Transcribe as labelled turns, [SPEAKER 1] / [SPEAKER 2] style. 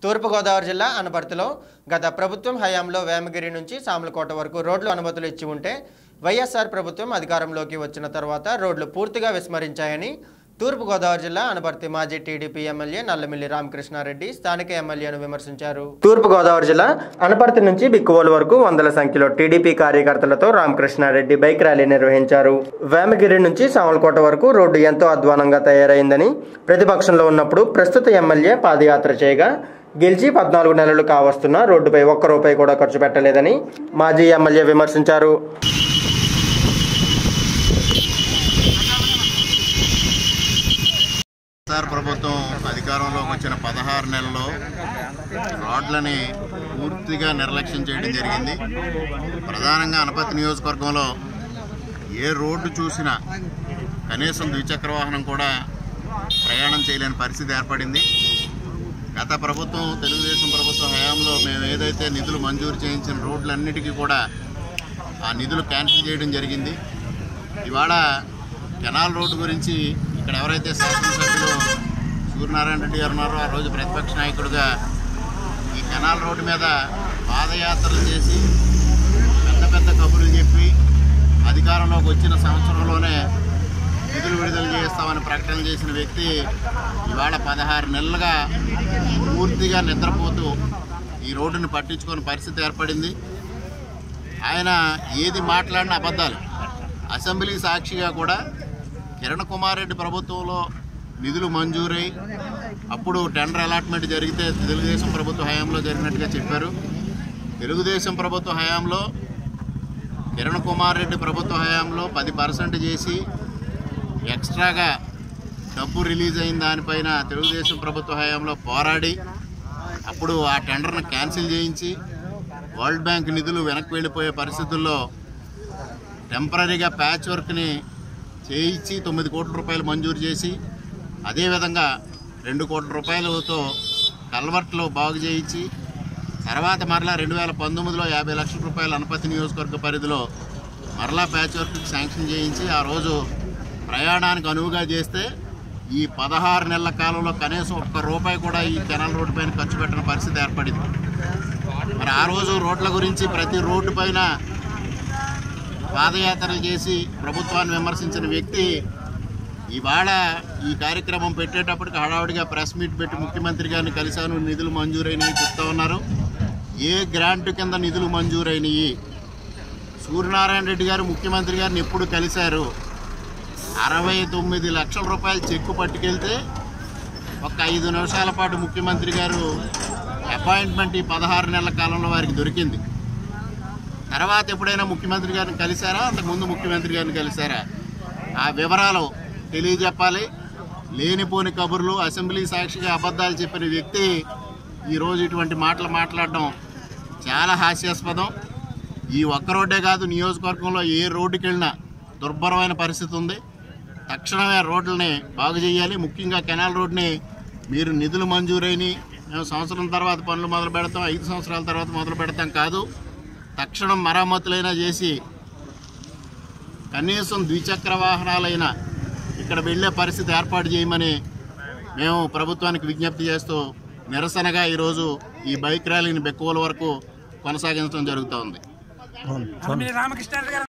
[SPEAKER 1] తూర్పుగోదావరి జిల్లా అనపర్తిలో గత ప్రభుత్వం హయాంలో వేమగిరి నుంచి సామలకోట వరకు రోడ్లు అనుమతులు ఇచ్చి ఉంటే వైఎస్ఆర్ ప్రభుత్వం అధికారంలోకి వచ్చిన తర్వాత రోడ్లు పూర్తిగా విస్మరించాయని తూర్పుగోదావరి జిల్లా అనపర్తి మాజీ టీడీపీ ఎమ్మెల్యే నల్లమిల్లి రామకృష్ణారెడ్డి స్థానిక ఎమ్మెల్యేను విమర్శించారు తూర్పుగోదావరి జిల్లా అనపర్తి నుంచి బిక్కువోలు వరకు వందల సంఖ్యలో టీడీపీ కార్యకర్తలతో రామకృష్ణారెడ్డి బైక్ ర్యాలీ నిర్వహించారు వేమగిరి నుంచి సామలకోట వరకు రోడ్డు ఎంతో అధ్వానంగా తయారైందని ప్రతిపక్షంలో ఉన్నప్పుడు ప్రస్తుత ఎమ్మెల్యే పాదయాత్ర చేయగా గెలిచి పద్నాలుగు నెలలు కావస్తున్న రోడ్డుపై ఒక్క రూపాయి కూడా ఖర్చు పెట్టలేదని మాజీ ఎమ్మెల్యే విమర్శించారు
[SPEAKER 2] వైఎస్ఆర్ ప్రభుత్వం అధికారంలోకి వచ్చిన పదహారు నెలల్లో రోడ్లని పూర్తిగా నిర్లక్ష్యం చేయడం జరిగింది ప్రధానంగా అనపతి నియోజకవర్గంలో ఏ రోడ్డు చూసినా కనీసం ద్విచక్ర వాహనం కూడా ప్రయాణం చేయలేని పరిస్థితి ఏర్పడింది గత ప్రభుత్వం తెలుగుదేశం ప్రభుత్వం హయాంలో మేము ఏదైతే నిధులు మంజూరు చేయించిన రోడ్లన్నిటికీ కూడా ఆ నిధులు క్యాన్సిల్ చేయడం జరిగింది ఇవాళ కెనాల్ రోడ్డు గురించి ఇక్కడ ఎవరైతే శాసనసభ్యులు సూర్యనారాయణ రెడ్డి గారు ఉన్నారో ఆ రోజు ప్రతిపక్ష నాయకుడిగా ఈ కెనాల్ రోడ్డు మీద పాదయాత్రలు చేసి పెద్ద పెద్ద కబుర్లు చెప్పి అధికారంలోకి వచ్చిన సంవత్సరంలోనే నిధులు విడుదల చేస్తామని ప్రకటన చేసిన వ్యక్తి ఇవాళ పదహారు నెలలుగా పూర్తిగా నిద్రపోతూ ఈ రోడ్డుని పట్టించుకొని పరిస్థితి ఏర్పడింది ఆయన ఏది మాట్లాడిన అబద్ధాలు అసెంబ్లీ సాక్షిగా కూడా కిరణ్ కుమార్ రెడ్డి ప్రభుత్వంలో నిధులు మంజూరై అప్పుడు టెండర్ అలాట్మెంట్ జరిగితే తెలుగుదేశం ప్రభుత్వ హయాంలో జరిగినట్టుగా చెప్పారు తెలుగుదేశం ప్రభుత్వ హయాంలో కిరణ్ కుమార్ రెడ్డి ప్రభుత్వ హయాంలో పది పర్సెంట్ చేసి ఎక్స్ట్రాగా డబ్బు రిలీజ్ అయిన దానిపైన తెలుగుదేశం ప్రభుత్వ హయాంలో పోరాడి అప్పుడు ఆ టెండర్ను క్యాన్సిల్ చేయించి వరల్డ్ బ్యాంక్ నిధులు వెనక్కి వెళ్ళిపోయే పరిస్థితుల్లో టెంపరీగా ప్యాచ్ వర్క్ని చేయించి తొమ్మిది కోట్ల రూపాయలు మంజూరు చేసి అదేవిధంగా రెండు కోట్ల రూపాయలతో కల్వర్ట్లు బాగు చేయించి తర్వాత మరలా రెండు వేల పంతొమ్మిదిలో యాభై లక్షల రూపాయల అనపతి నియోజకవర్గ పరిధిలో మరలా ప్యాచ్ వర్క్కి శాంక్షన్ చేయించి ఆ రోజు ప్రయాణానికి అనువుగా చేస్తే ఈ పదహారు నెలల కాలంలో కనీసం ఒక్క రూపాయి కూడా ఈ కెనాల్ రోడ్డు పైన ఖర్చు పెట్టిన పరిస్థితి ఏర్పడింది మరి ఆ రోజు రోడ్ల గురించి ప్రతి రోడ్డు పైన పాదయాత్రలు చేసి ప్రభుత్వాన్ని విమర్శించిన వ్యక్తి ఇవాళ ఈ కార్యక్రమం పెట్టేటప్పటికి హడావుడిగా ప్రెస్ మీట్ పెట్టి ముఖ్యమంత్రి గారిని కలిశాను నిధులు మంజూరైనవి చెప్తా ఉన్నారు ఏ గ్రాంట్ కింద నిధులు మంజూరైనవి సూర్యనారాయణ రెడ్డి గారు ముఖ్యమంత్రి గారిని ఎప్పుడు కలిశారు అరవై తొమ్మిది లక్షల రూపాయలు చెక్కు పట్టుకెళ్తే ఒక ఐదు నిమిషాల పాటు ముఖ్యమంత్రి గారు అపాయింట్మెంట్ ఈ పదహారు నెలల కాలంలో వారికి దొరికింది తర్వాత ఎప్పుడైనా ముఖ్యమంత్రి గారిని కలిశారా అంతకుముందు ముఖ్యమంత్రి గారిని కలిశారా ఆ వివరాలు తెలియజెప్పాలి లేనిపోని కబుర్లు అసెంబ్లీ సాక్షిగా అబద్ధాలు చెప్పిన వ్యక్తి ఈరోజు ఇటువంటి మాటలు మాట్లాడడం చాలా హాస్యాస్పదం ఈ ఒక్క రోడ్డే కాదు నియోజకవర్గంలో ఏ రోడ్డుకి వెళ్ళినా దుర్భరమైన పరిస్థితి ఉంది తక్షణమే రోడ్లని బాగు చేయాలి ముఖ్యంగా కెనాల్ రోడ్ని మీరు నిధులు మంజూరైన మేము సంవత్సరం తర్వాత పనులు మొదలు పెడతాం ఐదు సంవత్సరాల తర్వాత మొదలు పెడతాం కాదు తక్షణం మరమ్మతులైనా చేసి కనీసం ద్విచక్ర వాహనాలైనా ఇక్కడ వెళ్ళే పరిస్థితి ఏర్పాటు చేయమని మేము ప్రభుత్వానికి విజ్ఞప్తి చేస్తూ నిరసనగా ఈరోజు ఈ బైక్ ర్యాలీని బెక్కువల వరకు కొనసాగించడం జరుగుతూ ఉంది
[SPEAKER 3] రామకృష్ణ గారు